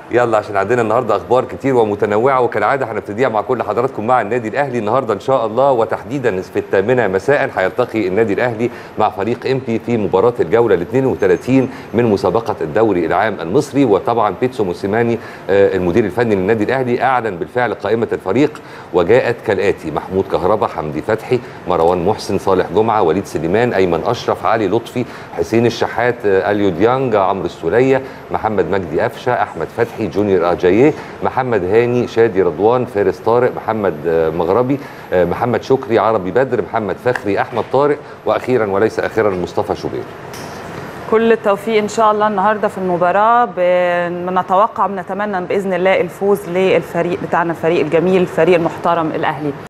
يلا عشان عندنا النهارده اخبار كتير ومتنوعه وكالعاده هنبتديها مع كل حضراتكم مع النادي الاهلي النهارده ان شاء الله وتحديدا في الثامنه مساء هيلتقي النادي الاهلي مع فريق امبي في مباراه الجوله ال 32 من مسابقه الدوري العام المصري وطبعا بيتسو موسيماني آه، المدير الفني للنادي الاهلي اعلن بالفعل قائمه الفريق وجاءت كالاتي محمود كهربا حمدي فتحي مروان محسن صالح جمعه وليد سليمان ايمن اشرف علي لطفي حسين الشحات آه، اليو ديانج عمرو السوليه محمد مجدي قفشه احمد فتحي جونيور اجاييه محمد هاني شادي رضوان فارس طارق محمد آه، مغربي آه، محمد شكري عربي بدر محمد فخري احمد طارق واخيرا وليس اخيرا مصطفى شوبير كل التوفيق ان شاء الله النهارده في المباراه بنتوقع بنتمنى باذن الله الفوز للفريق بتاعنا الفريق الجميل الفريق المحترم الاهلي